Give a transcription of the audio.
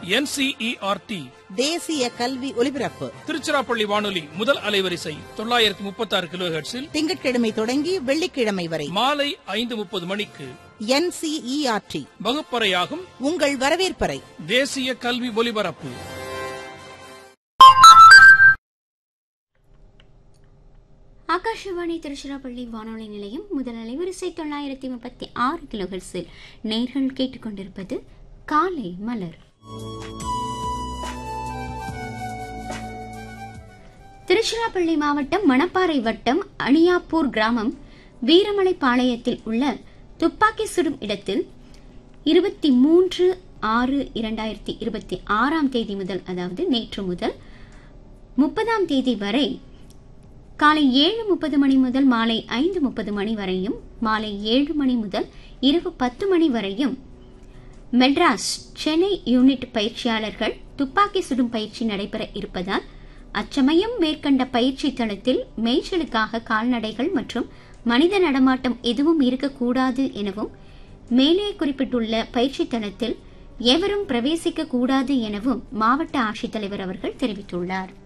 NCERT தேசிய கல்வி ஒலிபரப்பு திருச்சிராப்பள்ளி வானொலி முதல் அலைவரிசை தொள்ளாயிரத்தி முப்பத்தி ஆறு கிலோ ஹெர்ட்ஸில் திங்கட்கிழமை தொடங்கி வெள்ளிக்கிழமை வரை மாலை ஐந்து முப்பது மணிக்கு என்சிஇஆர்டி வகுப்பறையாகும் உங்கள் வரவேற்பறை தேசிய கல்வி ஒலிபரப்பு ஆகாஷவாணி திருச்சிராப்பள்ளி வானொலி நிலையம் முதல் அலைவரிசை தொள்ளாயிரத்தி முப்பத்தி ஆறு கிலோஹெர்ஸில் நேர்கள் கேட்டுக்கொண்டிருப்பது காலை மலர் திருச்சிராப்பள்ளி மாவட்டம் மணப்பாறை வட்டம் அணியாப்பூர் கிராமம் வீரமலை பாளையத்தில் உள்ள துப்பாக்கி சுடும் இடத்தில் இருபத்தி மூன்று ஆறு இரண்டாயிரத்தி இருபத்தி ஆறாம் தேதி முதல் அதாவது நேற்று முதல் முப்பதாம் தேதி வரை காலை ஏழு முப்பது மணி முதல் மாலை ஐந்து முப்பது மணி வரையும் மாலை ஏழு மணி முதல் இரவு பத்து மணி வரையும் மெட்ராஸ் சென்னை யூனிட் பயிற்சியாளர்கள் துப்பாக்கி சுடும் பயிற்சி நடைபெற இருப்பதால் அச்சமயம் மேற்கண்ட பயிற்சி தளத்தில் மேய்ச்சலுக்காக கால்நடைகள் மற்றும் மனித நடமாட்டம் எதுவும் இருக்கக்கூடாது எனவும் மேலே குறிப்பிட்டுள்ள பயிற்சி தளத்தில் எவரும் பிரவேசிக்க கூடாது எனவும் மாவட்ட ஆட்சித்தலைவர் அவர்கள் தெரிவித்துள்ளார்